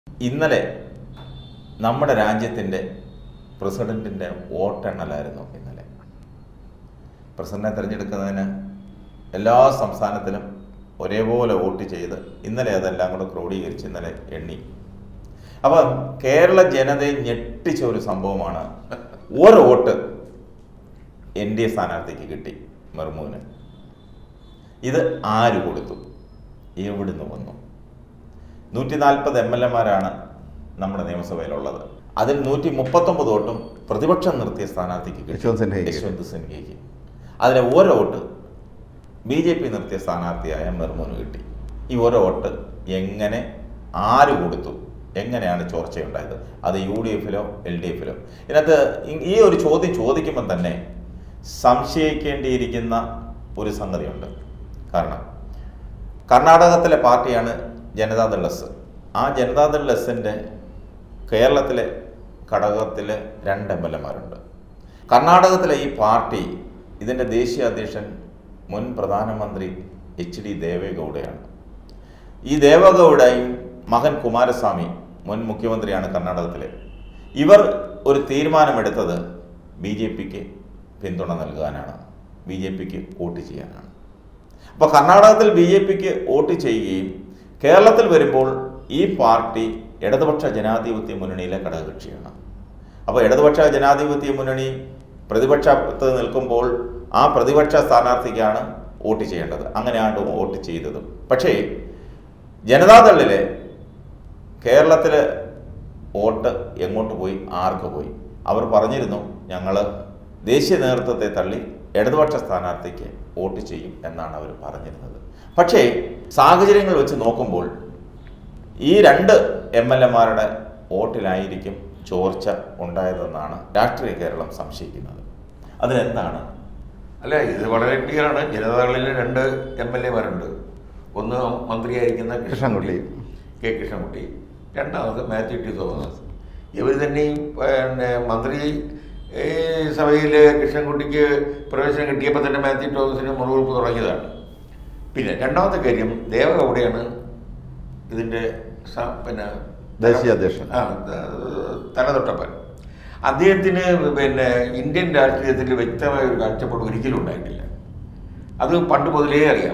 ഇന്നലെ നമ്മുടെ രാജ്യത്തിൻ്റെ പ്രസിഡന്റിൻ്റെ വോട്ടെണ്ണലായിരുന്നു ഇന്നലെ പ്രസിഡന്റിനെ തിരഞ്ഞെടുക്കുന്നതിന് എല്ലാ സംസ്ഥാനത്തിലും ഒരേപോലെ വോട്ട് ചെയ്ത് ഇന്നലെ അതെല്ലാം കൂടെ ക്രോഡീകരിച്ച് ഇന്നലെ എണ്ണി അപ്പം കേരള ജനതയെ ഞെട്ടിച്ച ഒരു സംഭവമാണ് ഒരു വോട്ട് എൻ ഡി എ സ്ഥാനാർത്ഥിക്ക് കിട്ടി മെർമൂന് ഇത് ആര് കൊടുത്തു എവിടുന്ന് വന്നു നൂറ്റി നാൽപ്പത് എം എൽ എമാരാണ് നമ്മുടെ നിയമസഭയിലുള്ളത് അതിൽ നൂറ്റി മുപ്പത്തൊമ്പത് വോട്ടും പ്രതിപക്ഷം നിർത്തിയ സ്ഥാനാർത്ഥിക്ക് കിട്ടി യശ്വന്ത് സിൻഹയ്ക്ക്. യശ്വന്ത് സിൻഹയ്ക്ക് അതിലെ ഓരോ വോട്ട് ബി ജെ പി നിർത്തിയ സ്ഥാനാർത്ഥിയായ മെർമൂന് കിട്ടി ഈ ഓരോ വോട്ട് എങ്ങനെ ആര് കൊടുത്തു എങ്ങനെയാണ് ചോർച്ചയുണ്ടായത് അത് യു ഡി എഫിലോ എൽ ഡി എഫിലോ ഇതിനകത്ത് ഈ- ഈ ഒരു ചോദ്യം ചോദിക്കുമ്പോൾ തന്നെ സംശയിക്കേണ്ടിയിരിക്കുന്ന ഒരു സംഗതിയുണ്ട് കാരണം കർണാടകത്തിലെ പാർട്ടിയാണ് ജനതാദൾ എസ് ആ ജനതാദൾ എസിൻ്റെ കേരളത്തിലെ ഘടകത്തിൽ രണ്ട് എം എൽ എമാരുണ്ട് കർണാടകത്തിലെ ഈ പാർട്ടി ഇതിൻ്റെ ദേശീയ അധ്യക്ഷൻ മുൻ പ്രധാനമന്ത്രി എച്ച് ഡി ദേവേഗൗഡയാണ് ഈ ദേവഗൗഡയും മകൻ കുമാരസ്വാമി മുൻ മുഖ്യമന്ത്രിയാണ് കർണാടകത്തിലെ ഇവർ ഒരു തീരുമാനമെടുത്തത് ബി ജെ പിക്ക് പിന്തുണ നൽകാനാണ് ബി ജെ പിക്ക് വോട്ട് ചെയ്യാനാണ് അപ്പോൾ കർണാടകത്തിൽ ബി ജെ പിക്ക് വോട്ട് ചെയ്യുകയും കേരളത്തിൽ വരുമ്പോൾ ഈ പാർട്ടി ഇടതുപക്ഷ ജനാധിപത്യ മുന്നണിയിലെ ഘടകകക്ഷിയാണ് അപ്പോൾ ഇടതുപക്ഷ ജനാധിപത്യ മുന്നണി പ്രതിപക്ഷത്ത് നിൽക്കുമ്പോൾ ആ പ്രതിപക്ഷ സ്ഥാനാർത്ഥിക്കാണ് വോട്ട് ചെയ്യേണ്ടത് അങ്ങനെയാണ് വോട്ട് ചെയ്തതും പക്ഷേ ജനതാദളിലെ കേരളത്തിലെ വോട്ട് എങ്ങോട്ട് പോയി ആർക്ക് പോയി അവർ പറഞ്ഞിരുന്നു ഞങ്ങൾ ദേശീയ നേതൃത്വത്തെ തള്ളി ഇടതുപക്ഷ സ്ഥാനാർത്ഥിക്ക് വോട്ട് ചെയ്യും എന്നാണ് അവർ പറഞ്ഞിരുന്നത് പക്ഷേ സാഹചര്യങ്ങൾ വെച്ച് നോക്കുമ്പോൾ ഈ രണ്ട് എം എൽ എമാരുടെ വോട്ടിലായിരിക്കും ചോർച്ച ഉണ്ടായതെന്നാണ് രാഷ്ട്രീയ കേരളം സംശയിക്കുന്നത് അതിനെന്താണ് അല്ല ഇത് വളരെ ക്ലിയറാണ് ജനതാദളിലെ രണ്ട് എം എൽ എമാരുണ്ട് ഒന്ന് മന്ത്രിയായിരിക്കുന്ന കൃഷ്ണൻകുട്ടി. കെ കൃഷ്ണൻകുട്ടി രണ്ടാമത് മാത്യു ടി തോമസ് ഇവർ തന്നെയും പിന്നെ മന്ത്രി ഈ സഭയിൽ കൃഷ്ണൻകുട്ടിക്ക് പ്രവേശനം കിട്ടിയപ്പോൾ തന്നെ മാത്യു തോമസിന് മുറിവുറുപ്പ് തുടങ്ങിയതാണ് പിന്നെ രണ്ടാമത്തെ കാര്യം ദേവഗൗഡയാണ് ഇതിൻ്റെ സ- പിന്നെ ദേശീയ അധ്യക്ഷൻ. ആ തലതൊട്ടപ്പൻ അദ്ദേഹത്തിന് പിന്നെ ഇന്ത്യൻ രാഷ്ട്രീയത്തിൽ വ്യക്തമായ ഒരു കാഴ്ചപ്പാട് ഒരിക്കലും ഉണ്ടായിട്ടില്ല അത് പണ്ട് മുതലേ അറിയാം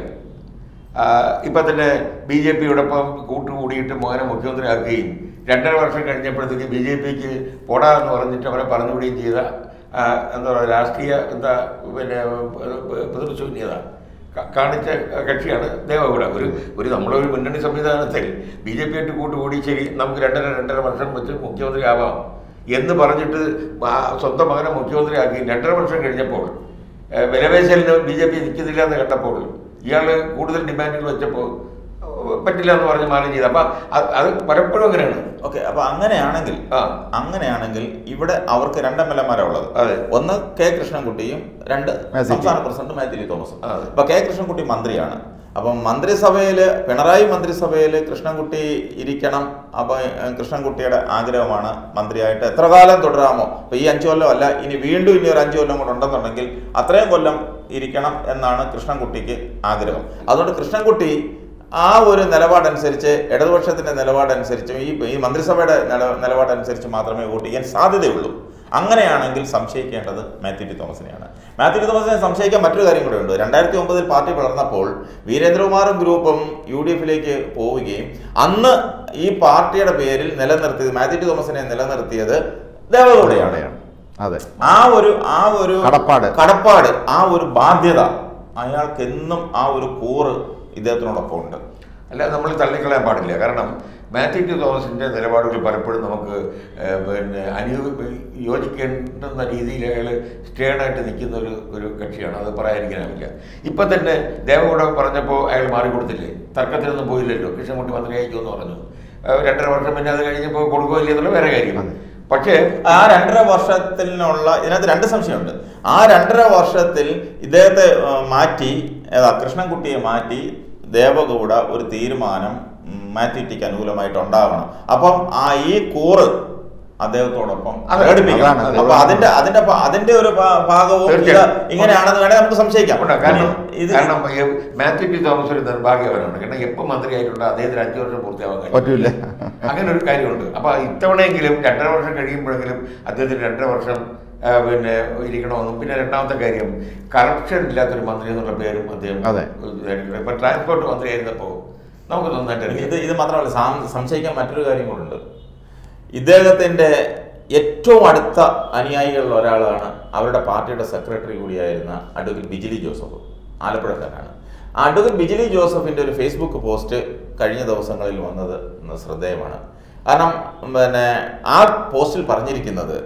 ആ, ഇപ്പം തന്നെ ബി ജെ പിയോടൊപ്പം കൂട്ടുകൂടിയിട്ട് മോഹനെ മുഖ്യമന്ത്രിയാക്കുകയും രണ്ടര വർഷം കഴിഞ്ഞപ്പോഴത്തേക്ക് ബി ജെ പിക്ക് പോടാ എന്ന് പറഞ്ഞിട്ട് അവരെ പറഞ്ഞുവിടുകയും ചെയ്ത ആ, എന്താ പറയുക രാഷ്ട്രീയ എന്താ പിന്നെ പിതൃശൂന്യത ക- കാണിച്ച കക്ഷിയാണ് ദേവഗൗഡ ഒരു ഒരു നമ്മളൊരു മുന്നണി സംവിധാനത്തിൽ ബി ജെ പി ആയിട്ട് കൂട്ടുകൂടി ശരി നമുക്ക് രണ്ടര രണ്ടര വർഷം വെച്ച് മുഖ്യമന്ത്രി ആവാം എന്ന് പറഞ്ഞിട്ട് ആ സ്വന്തം മകനെ മുഖ്യമന്ത്രിയാക്കി രണ്ടര വർഷം കഴിഞ്ഞപ്പോൾ ഏഹ്, വിലപേശലിന് ബി ജെ പി നിൽക്കുന്നില്ല എന്ന് കണ്ടപ്പോൾ ഇയാൾ കൂടുതൽ ഡിമാൻഡുകൾ വെച്ചപ്പോൾ ഏഹ്, പറ്റില്ല എന്ന് പറഞ്ഞ് മാറി ചെയ്ത് അപ്പം അത് അത് പലപ്പോഴും അങ്ങനെയാണ് ഓക്കെ അപ്പൊ അങ്ങനെയാണെങ്കിൽ ആ. അങ്ങനെയാണെങ്കിൽ ഇവിടെ അവർക്ക് രണ്ട് എം എൽ എമാരാണ് ഉള്ളത് അതെ. ഒന്ന് കെ കൃഷ്ണൻകുട്ടിയും രണ്ട് മാത്യു ടി. സംസ്ഥാന പ്രസിഡന്റ് മാത്യു ടി തോമസും അതെ. അപ്പൊ കെ കൃഷ്ണൻകുട്ടി മന്ത്രിയാണ് അപ്പം മന്ത്രിസഭയില് പിണറായി മന്ത്രിസഭയില് കൃഷ്ണൻകുട്ടി ഇരിക്കണം അപ്പൊ ഏഹ്, കൃഷ്ണൻകുട്ടിയുടെ ആഗ്രഹമാണ് മന്ത്രിയായിട്ട് എത്ര കാലം തുടരാമോ അപ്പൊ ഈ അഞ്ചു കൊല്ലം അല്ല ഇനി വീണ്ടും ഇനി ഒരു അഞ്ചു കൊല്ലം കൂടെ ഉണ്ടെന്നുണ്ടെങ്കിൽ അത്രയും കൊല്ലം ഇരിക്കണം എന്നാണ് കൃഷ്ണൻകുട്ടിക്ക് ആഗ്രഹം അതുകൊണ്ട് കൃഷ്ണൻകുട്ടി ആ ഒരു നിലപാടനുസരിച്ച് ഇടതുപക്ഷത്തിന്റെ നിലപാടനുസരിച്ച് ഈ ഈ മന്ത്രിസഭയുടെ നില- നിലപാടനുസരിച്ച് മാത്രമേ വോട്ട് ചെയ്യാൻ സാധ്യതയുള്ളൂ അങ്ങനെയാണെങ്കിൽ സംശയിക്കേണ്ടത് മാത്യു ടി തോമസിനെയാണ് മാത്യു ടി തോമസിനെ സംശയിക്കാൻ മറ്റൊരു കാര്യം കൂടെ ഉണ്ട് രണ്ടായിരത്തി ഒമ്പതിൽ പാർട്ടി വളർന്നപ്പോൾ വീരേന്ദ്രകുമാറും ഗ്രൂപ്പും യു ഡി എഫിലേക്ക് പോവുകയും അന്ന് ഈ പാർട്ടിയുടെ പേരിൽ നിലനിർത്തിയത് മാത്യു ടി തോമസിനെ നിലനിർത്തിയത് ദേവഗൗഡയാണ് അവിടെയാണ് അതെ ആ ഒരു ആ ഒരു കടപ്പാട്. കടപ്പാട് ആ ഒരു ബാധ്യത അയാൾക്ക് എന്നും ആ ഒരു കൂറ് ഇദ്ദേഹത്തിനോടൊപ്പം ഉണ്ട് അല്ല നമ്മൾ തള്ളിക്കളയാൻ പാടില്ല കാരണം മാത്യു ടി തോമസിൻ്റെ നിലപാടുകൾ പലപ്പോഴും നമുക്ക് ഏഹ്, പിന്നെ അനു യോജിക്കേണ്ടുന്ന രീതിയിൽ അയാൾ സ്റ്റേണായിട്ട് നിൽക്കുന്ന ഒരു ഒരു കക്ഷിയാണ് അത് പറയാതിരിക്കാനാവില്ല ഇപ്പം തന്നെ ദേവഗൗഡ പറഞ്ഞപ്പോൾ അയാൾ മാറിക്കൊടുത്തില്ലേ തർക്കത്തിനൊന്നും പോയില്ലല്ലോ കൃഷ്ണൻകുട്ടി മന്ത്രിയായിരിക്കും എന്ന് പറഞ്ഞു ഏഹ്, രണ്ടര വർഷം പിന്നെ അത് കഴിഞ്ഞപ്പോൾ കൊടുക്കുകയില്ല എന്നുള്ള വേറെ കാര്യം അതെ. പക്ഷേ ആ രണ്ടര വർഷത്തിനുള്ള ഇതിനകത്ത് രണ്ട് സംശയമുണ്ട് ആ രണ്ടര വർഷത്തിൽ ഇദ്ദേഹത്തെ ആ, മാറ്റി ഏതാ കൃഷ്ണൻകുട്ടിയെ മാറ്റി ദേവഗൗഡ ഒരു തീരുമാനം ഉം, മാത്യു ടിക്ക് അനുകൂലമായിട്ട് ഉണ്ടാവണം അപ്പം ആ ഈ കൂറ് അദ്ദേഹത്തോടൊപ്പം അതെ, പ്രകടിപ്പിക്കണം അതാണ്. അപ്പൊ അതിന്റെ അതിന്റെ ഭ- അതിന്റെ ഒരു ഭാ- ഭാഗവും ഇത് തീർച്ചയായും. ഇങ്ങനെയാണെന്ന് വേണേ നമുക്ക് സംശയിക്കാം ഉണ്ട്. കാരണം ഇത് കാരണം ഈ മാത്യു ടി തോമസ് ഒരു നിർഭാഗ്യവനാണ് കാരണം എപ്പോൾ മന്ത്രിയായിട്ടുണ്ട് അദ്ദേഹത്തിന് അഞ്ചു വർഷം പൂർത്തിയാവാൻ കഴിയും പറ്റൂല അങ്ങനെ ഒരു കാര്യമുണ്ട് അപ്പൊ ഇത്തവണയെങ്കിലും രണ്ടര വർഷം കഴിയുമ്പോഴെങ്കിലും അദ്ദേഹത്തിന് രണ്ടര വർഷം ആ, പിന്നെ ഇരിക്കണമെന്നും പിന്നെ രണ്ടാമത്തെ കാര്യം കറപ്ഷൻ ഇല്ലാത്തൊരു മന്ത്രി എന്നുള്ള പേരും അദ്ദേഹം അതെ. ഇതായിട്ടുണ്ട്. ഇപ്പൊ ട്രാൻസ്പോർട്ട് മന്ത്രി ആയിരുന്നപ്പോ നമുക്ക് നന്നായിട്ട് ഇത് അറിയാം ഇത് മാത്രമല്ല സാം- സംശയിക്കാൻ മറ്റൊരു കാര്യം കൂടെ ഇദ്ദേഹത്തിന്റെ ഏറ്റവും അടുത്ത അനുയായികളിൽ ഒരാളാണ് അവരുടെ പാർട്ടിയുടെ സെക്രട്ടറി കൂടിയായിരുന്ന അഡ്വക്കേറ്റ് ബിജിലി ജോസഫ് ആലപ്പുഴക്കാരനാണ് ആ അഡ്വക്കേറ്റ് ബിജിലി ജോസഫിന്റെ ഒരു ഫേസ്ബുക്ക് പോസ്റ്റ് കഴിഞ്ഞ ദിവസങ്ങളിൽ വന്നത് ഇന്ന് ശ്രദ്ധേയമാണ് കാരണം പിന്നെ ആ പോസ്റ്റിൽ പറഞ്ഞിരിക്കുന്നത്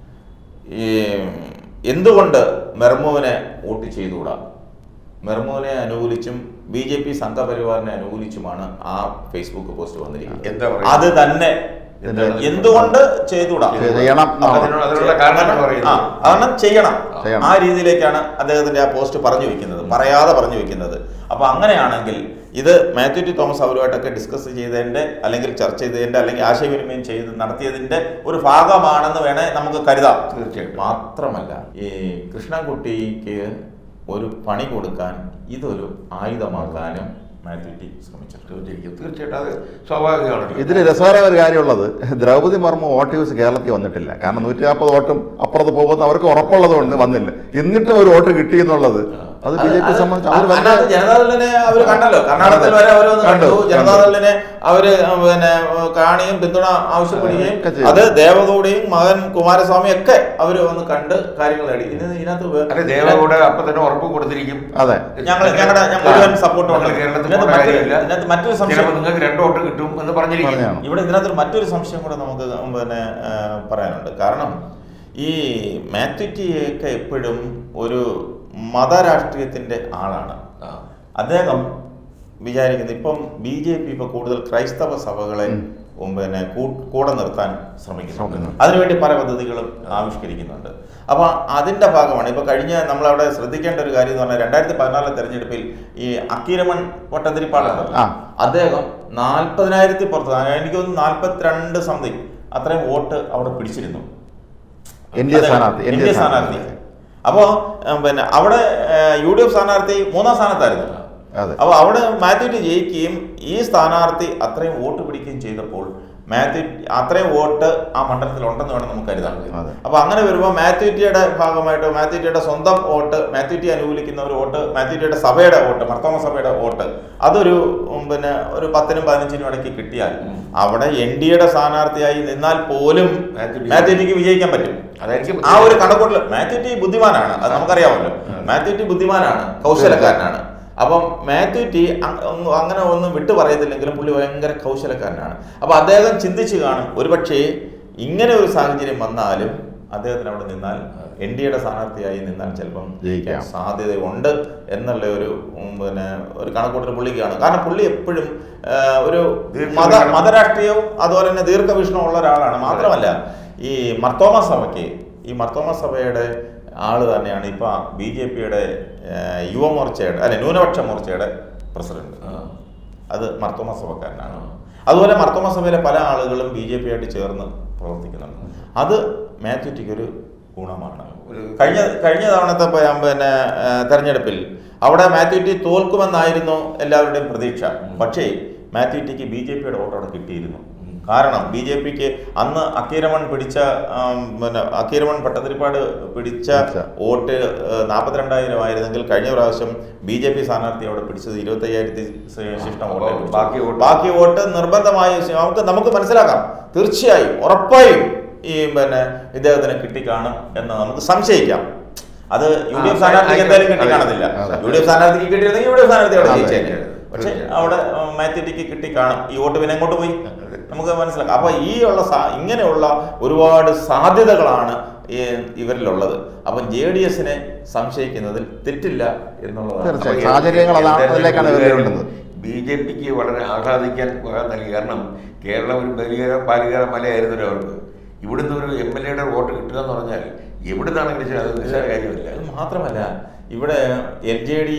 ഈ എന്തുകൊണ്ട് മെർമുവിനെ വോട്ട് ചെയ്തുകൂടാ മെർമുവിനെ അനുകൂലിച്ചും ബി ജെ പി സംഘപരിവാറിനെ അനുകൂലിച്ചുമാണ് ആ ഫേസ്ബുക്ക് പോസ്റ്റ് വന്നിരിക്കുന്നത് എന്താ പറയുക? അത് തന്നെ എന്താണ് എന്തുകൊണ്ട് ചെയ്തുകൂടാ ചെയ്യണം അപ്പൊ അതിനുള്ള അതിനുള്ള കാരണമാണ് ആ, പറയുന്നത് കാരണം ചെയ്യണം ചെയ്യണം. ആ രീതിയിലേക്കാണ് അദ്ദേഹത്തിന്റെ ആ പോസ്റ്റ് പറഞ്ഞു വെക്കുന്നത് പറയാതെ പറഞ്ഞു വെക്കുന്നത് അപ്പൊ അങ്ങനെയാണെങ്കിൽ ഇത് മാത്യു ടി തോമസ് അവരുമായിട്ടൊക്കെ ഡിസ്കസ് ചെയ്തതിന്റെ അല്ലെങ്കിൽ ചർച്ച ചെയ്തതിന്റെ അല്ലെങ്കിൽ ആശയവിനിമയം ചെയ്ത് നടത്തിയതിന്റെ ഒരു ഭാഗമാണെന്ന് വേണേ നമുക്ക് കരുതാം തീർച്ചയായിട്ടും മാത്രമല്ല ഈ കൃഷ്ണൻകുട്ടിക്ക് ഒരു പണി കൊടുക്കാൻ ഇതൊരു ആയുധമാക്കാനും മാത്യു ടി ശ്രമിച്ചിട്ടുണ്ട് തീർച്ചയായിട്ടും തീർച്ചയായിട്ടും അത് സ്വാഭാവികമാണ് ഇതിൽ രസകരമായ ഒരു കാര്യമുള്ളത് ദ്രൗപദി മുർമു വോട്ട് യൂസ് കേരളത്തിൽ വന്നിട്ടില്ല കാരണം നൂറ്റി നാൽപ്പത് വോട്ടും അപ്പുറത്ത് പോകുന്ന അവർക്ക് ഉറപ്പുള്ളത് കൊണ്ട് വന്നില്ല എന്നിട്ടും ഒരു വോട്ട് കിട്ടി എന്നുള്ളത് അത് ബി ജെ പി സംബന്ധിച്ച് അവർ അതിനകത്ത് ജനതാദളിനെ അവർ കണ്ടല്ലോ കർണാടകത്തിൽ വരെ അവർ വന്ന് കണ്ടു, കണ്ടു കണ്ടു. ജനതാദളിനെ അവര് പിന്നെ കാണിയും പിന്തുണ ആവശ്യപ്പെടുകയും ഒക്കെ ചെയ്തു. അത് ദേവഗൌഡയും മകൻ കുമാരസ്വാമിയും ഒക്കെ അവര് വന്ന് കണ്ട് കാര്യങ്ങൾ നേടി ഇത് ഇതിനകത്ത് വേ- അല്ലെ ദേവകൂടെ അപ്പൊ തന്നെ ഉറപ്പ് കൊടുത്തിരിക്കും അതെ ഞങ്ങൾ ഞങ്ങളുടെ ഞാൻ മുഴുവൻ സപ്പോർട്ട് ഞങ്ങൾ കേരളത്തിൽ ഇതിനകത്ത് പോകേണ്ട മറ്റൊരു- കാര്യമില്ല. ഇതിനകത്ത് മറ്റൊരു സംശയം ചിലപ്പോൾ നിങ്ങൾക്ക് രണ്ട് വോട്ട് കിട്ടും എന്ന് പറഞ്ഞിരിക്കും പറഞ്ഞതാണ്. ഇവിടെ ഇതിനകത്ത് മറ്റൊരു സംശയം കൂടെ നമുക്ക് പിന്നെ ആ, പറയാനുണ്ട് കാരണം ഈ മാത്യുറ്റിയൊക്കെ എപ്പോഴും ഒരു മതരാഷ്ട്രീയത്തിന്റെ ആളാണ് ആ. അദ്ദേഹം വിചാരിക്കുന്നത് ഇപ്പം ബി ജെ പി ഇപ്പൊ കൂടുതൽ ക്രൈസ്തവ സഭകളെ ഉം, പിന്നെ കൂ- കൂടെ നിർത്താൻ ശ്രമിക്കുന്നുണ്ട് ശ്രമിക്കുന്നുണ്ട്. അതിനുവേണ്ടി പല പദ്ധതികളും ആവിഷ്കരിക്കുന്നുണ്ട് അപ്പൊ അതിന്റെ ഭാഗമാണ് ഇപ്പൊ കഴിഞ്ഞ നമ്മളവിടെ ശ്രദ്ധിക്കേണ്ട ഒരു കാര്യം എന്ന് പറഞ്ഞാൽ രണ്ടായിരത്തി പതിനാലിലെ തെരഞ്ഞെടുപ്പിൽ ഈ അക്കീരമൺ പൊട്ടതിരിപ്പാടുണ്ടല്ലോ ആ. അദ്ദേഹം നാൽപ്പതിനായിരത്തി പുറത്ത് എനിക്ക് തോന്നുന്നു നാൽപ്പത്തിരണ്ട് സംതിങ് അത്രയും വോട്ട് അവിടെ പിടിച്ചിരുന്നു എൻ ഡി എ അതെ, സ്ഥാനാർത്ഥി എൻ ഡി എ സ്ഥാനാർത്ഥി അപ്പോൾ പിന്നെ അവിടെ യു ഡി എഫ് സ്ഥാനാർത്ഥി മൂന്നാം സ്ഥാനത്തായിരുന്നു അതെ അപ്പോൾ അവിടെ മാത്യു ടി ജയിക്കുകയും ഈ സ്ഥാനാർത്ഥി അത്രയും വോട്ട് പിടിക്കുകയും ചെയ്തപ്പോൾ മാത്യു അത്രയും വോട്ട് ആ മണ്ഡലത്തിൽ ഉണ്ടെന്ന് വേണം നമുക്ക് കരുതാൻ അതെ. അപ്പൊ അങ്ങനെ വരുമ്പോൾ മാത്യു ടിയുടെ ഭാഗമായിട്ട് മാത്യു ടിയുടെ സ്വന്തം വോട്ട് മാത്യു ടി അനുകൂലിക്കുന്ന ഒരു വോട്ട് മാത്യു ടിയുടെ സഭയുടെ വോട്ട് മർത്തോമ സഭയുടെ വോട്ട് അതൊരു ഉം, പിന്നെ ഒരു പത്തിനും പതിനഞ്ചിനും ഇടയ്ക്ക് കിട്ടിയാൽ അവിടെ എൻ ഡി എയുടെ സ്ഥാനാർത്ഥിയായി നിന്നാൽ പോലും മാത്യു ടി- മാത്യു ടിക്ക് വിജയിക്കാൻ പറ്റും അതായിരിക്കും ആ ഒരു കണക്കൂട്ടൽ മാത്യു ടി ബുദ്ധിമാനാണ് അത് നമുക്കറിയാമല്ലോ മാത്യു ടി ബുദ്ധിമാനാണ് കൗശലക്കാരനാണ് അപ്പം മാത്യു ടി അങ്- ഒന്നും അങ്ങനെ ഒന്നും വിട്ടു പറയത്തില്ലെങ്കിലും പുള്ളി ഭയങ്കര കൗശലക്കാരനാണ് അപ്പൊ അദ്ദേഹം ചിന്തിച്ചു കാണും ഒരുപക്ഷേ ഇങ്ങനെ ഒരു സാഹചര്യം വന്നാലും അദ്ദേഹത്തിന് അവിടെ നിന്നാൽ എൻ ഡി എയുടെ സ്ഥാനാർത്ഥിയായി നിന്നാൽ ചിലപ്പം ജയിക്കാം. സാധ്യതയുണ്ട് എന്നുള്ള ഒരു ഉം, പിന്നെ ഒരു കണക്കൂട്ടൽ പുള്ളിക്ക് കാണും കാരണം പുള്ളി എപ്പോഴും ആ, ഒരു മത ദീർഘവീക്ഷണം. മതരാഷ്ട്രീയവും അതുപോലെ തന്നെ ദീർഘവീക്ഷണവും ഉള്ള ഒരാളാണ് മാത്രമല്ല ഈ മർത്തോമ സഭയ്ക്ക് ഈ മർത്തോമ സഭയുടെ ആള് തന്നെയാണ് ഇപ്പൊ ബി ജെ പിയുടെ യുവമോർച്ചയുടെ അല്ലെ ന്യൂനപക്ഷ മോർച്ചയുടെ പ്രസിഡന്റ് ആ. അത് മർത്തോമ സഭക്കാരനാണ് അതുപോലെ മർത്തോമ സഭയിലെ പല ആളുകളും ബി ജെ പി ആയിട്ട് ചേർന്ന് പ്രവർത്തിക്കുന്നുണ്ട് അത് മാത്യുറ്റിക്ക് ഒരു ഗുണമാണ് ഒരു- കഴിഞ്ഞ കഴിഞ്ഞ തവണത്തെ പ- പിന്നെ ആ, തെരഞ്ഞെടുപ്പിൽ അവിടെ മാത്യുറ്റി തോൽക്കുമെന്നായിരുന്നു എല്ലാവരുടെയും പ്രതീക്ഷ പക്ഷേ മാത്യുറ്റിക്ക് ബി ജെ പിയുടെ വോട്ട് അവിടെ കിട്ടിയിരുന്നു കാരണം ബി ജെ പിക്ക് അന്ന് അക്കീരമൺ പിടിച്ച ആം, പിന്നെ അക്കീരമൺ പട്ടതിരിപ്പാട് പിടിച്ച പിടിച്ച. വോട്ട് നാൽപ്പത്തിരണ്ടായിരം ആയിരുന്നെങ്കിൽ കഴിഞ്ഞ പ്രാവശ്യം ബി ജെ പി സ്ഥാനാർത്ഥി അവിടെ പിടിച്ചത് ഇരുപത്തി അയ്യായിരത്തി ശിഷ്ടം അപ്പോ വോട്ടേ പിടിച്ചു. ബാക്കി വോട്ട് ബാക്കി വോട്ട് നിർബന്ധമായി നമുക്ക് നമുക്ക് മനസ്സിലാക്കാം തീർച്ചയായും ഉറപ്പായും ഈ പിന്നെ ഇദ്ദേഹത്തിന് കിട്ടിക്കാണും എന്ന് നമുക്ക് സംശയിക്കാം അത് യു ഡി ആ, എഫ് സ്ഥാനാർത്ഥിക്ക് അതെ, എന്തായാലും അതെ. കിട്ടിക്കാണത്തില്ല അതെ. യു ഡി എഫ് സ്ഥാനാർത്ഥിക്ക് കിട്ടിയിരുന്നെങ്കിൽ യു ഡി എഫ് സ്ഥാനാർത്ഥി അവിടെ അതെ. ജയിച്ചേനെ പക്ഷെ തീർച്ചയായും. അവിടെ മാത്യറ്റിക്ക് കിട്ടിക്കാണും ഈ വോട്ട് പിന്നെ എങ്ങോട്ട് പോയി നമുക്ക് മനസ്സിലാക്കാം അപ്പൊ ഈ ഉള്ള സാ- ഇങ്ങനെയുള്ള ഒരുപാട് സാധ്യതകളാണ് ഈ ഇവരിലുള്ളത് അപ്പം ജെ ഡി എസിനെ സംശയിക്കുന്നതിൽ തെറ്റില്ല എന്നുള്ളതാണ് തീർച്ചയായും. സാഹചര്യങ്ങൾ അതാണ് അതിലേക്കാണ് വരുന്നത്. ബി ജെ പിക്ക് വളരെ ആഹ്ലാദിക്കാൻ വക നൽകി കാരണം കേരളം ഒരു ബലികര പാലികര മലയായിരുന്നല്ലോ അവർക്ക് ഇവിടുന്ന് ഒരു എം എൽ എയുടെ വോട്ട് കിട്ടുക എന്ന് പറഞ്ഞാൽ എവിടുന്നാണെങ്കിലും ശരി അത് നിസ്സാര കാര്യമില്ല അത് മാത്രമല്ല ഇവിടെ എൽ ജെ ഡിയും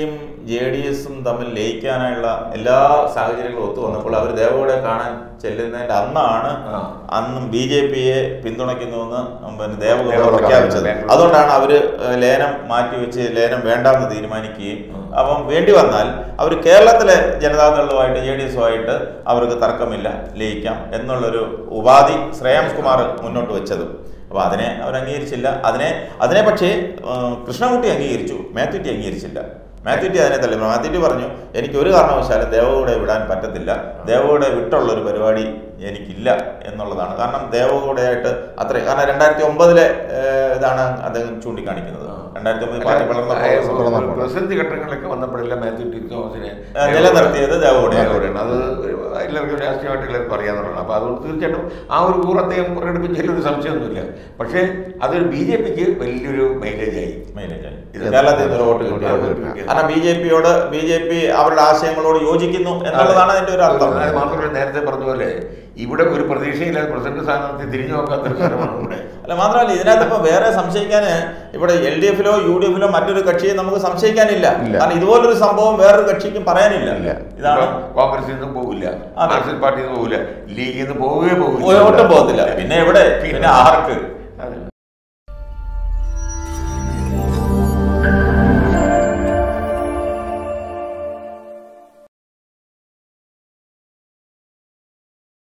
ജെ ഡി എസും തമ്മിൽ ലയിക്കാനായുള്ള എല്ലാ സാഹചര്യങ്ങളും ഒത്തു വന്നപ്പോൾ അവർ ദേവഗൗഡയെ കാണാൻ ചെല്ലുന്നതിന്റെ അന്നാണ് ആ. അന്നും ബി ജെ പിയെ പിന്തുണയ്ക്കുന്നുവെന്ന് പിന്നെ ദേവഗൗഡ ദേവഗൗഡ പ്രഖ്യാപിച്ചത് ബാംഗ്ലൂർ. അതുകൊണ്ടാണ് അവര് ഏഹ്, ലേലം മാറ്റിവെച്ച് ലേലം വേണ്ടാന്ന് തീരുമാനിക്കുകയും അപ്പം വേണ്ടി വന്നാൽ അവർ കേരളത്തിലെ ജനതാദളുമായിട്ട് ജെ ഡി എസുമായിട്ട് അവർക്ക് തർക്കമില്ല ലയിക്കാം എന്നുള്ളൊരു ഉപാധി ശ്രേയാംസ് കുമാർ മുന്നോട്ട് വെച്ചത് അപ്പോൾ അതിനെ അവർ അംഗീകരിച്ചില്ല അതിനെ അതിനെ പക്ഷേ ഏഹ്, കൃഷ്ണൻകുട്ടി അംഗീകരിച്ചു മാത്യുറ്റി അംഗീകരിച്ചില്ല മാത്യുറ്റി അതിനെ തള്ളി മാത്യുറ്റി പറഞ്ഞു എനിക്ക് ഒരു കാരണവശാലും ദേവഗൗഡയെ വിടാൻ പറ്റത്തില്ല ദേവഗൗഡയെ വിട്ടുള്ള ഒരു പരിപാടി എനിക്കില്ല എന്നുള്ളതാണ് കാരണം ദേവഗൗഡയായിട്ട് അത്ര കാരണം രണ്ടായിരത്തി ഒമ്പതിലെ ഇതാണ് അദ്ദേഹം ചൂണ്ടിക്കാണിക്കുന്നത് രണ്ടായിരത്തി ഒമ്പതിൽ പാർട്ടി വളർന്നപ്പോൾ വളർന്നപ്പോൾ. പ്രതിസന്ധി ഘട്ടങ്ങളിലൊക്കെ വന്നപ്പോഴെല്ലാം മാത്യു ടി തോമസിനെ ആ, നിലനിർത്തിയത് ദേവഗൗഡയാണ്. ദേവഗൗഡയാണ്. അത് എല്ലാവർക്കും രാഷ്ട്രീയമായിട്ട് എല്ലാവർക്കും അറിയാവുന്നതാണ് അപ്പോൾ അതുകൊണ്ട് തീർച്ചയായിട്ടും ആ ഒരു കൂറ് അദ്ദേഹം പ്രകടിപ്പിച്ചതിൽ ഒരു സംശയമൊന്നുമില്ല പക്ഷേ അതൊരു ബി ജെ പിക്ക് വലിയൊരു മൈലേജ് ആയി മൈലേജായി. കേരളത്തിൽ നിന്ന് ഒരു വോട്ട് കിട്ടിയത് കാരണം ബി ജെ പിയോട് ബി ജെ പി അവരുടെ ആശയങ്ങളോട് യോജിക്കുന്നു എന്നുള്ളതാണ് അതിന്റെ ഒരു അർത്ഥം അത് മാത്രമല്ല നേരത്തെ പറഞ്ഞ പോലെ ഇവിടെ ഒരു പ്രതീക്ഷയില്ലാതെ പ്രസിഡന്റ് സ്ഥാനാർത്ഥി തിരിഞ്ഞു നോക്കാത്ത ഒരു സ്ഥലമാണ് ഇവിടെ അല്ല മാത്രമല്ല ഇതിനകത്ത് ഇപ്പൊ വേറെ സംശയിക്കാൻ ഇവിടെ എൽ ഡി എഫിലോ യു ഡി എഫിലോ മറ്റൊരു കക്ഷിയെ നമുക്ക് സംശയിക്കാനില്ല ഇല്ല. കാരണം ഇതുപോലൊരു സംഭവം വേറൊരു കക്ഷിക്കും പറയാനില്ല ഇല്ല. ഇതാണ് ഇപ്പം കോൺഗ്രസിൽ നിന്നും പോകില്ല അതെ. മാർക്സിസ്റ്റ് പാർട്ടിയിൽ നിന്ന് പോകില്ല ലീഗിൽ നിന്ന് പോവുകയേ പോകില്ല ഒട്ടും പോകത്തില്ല പിന്നെ എവിടെ പിന്നെ ആർക്ക്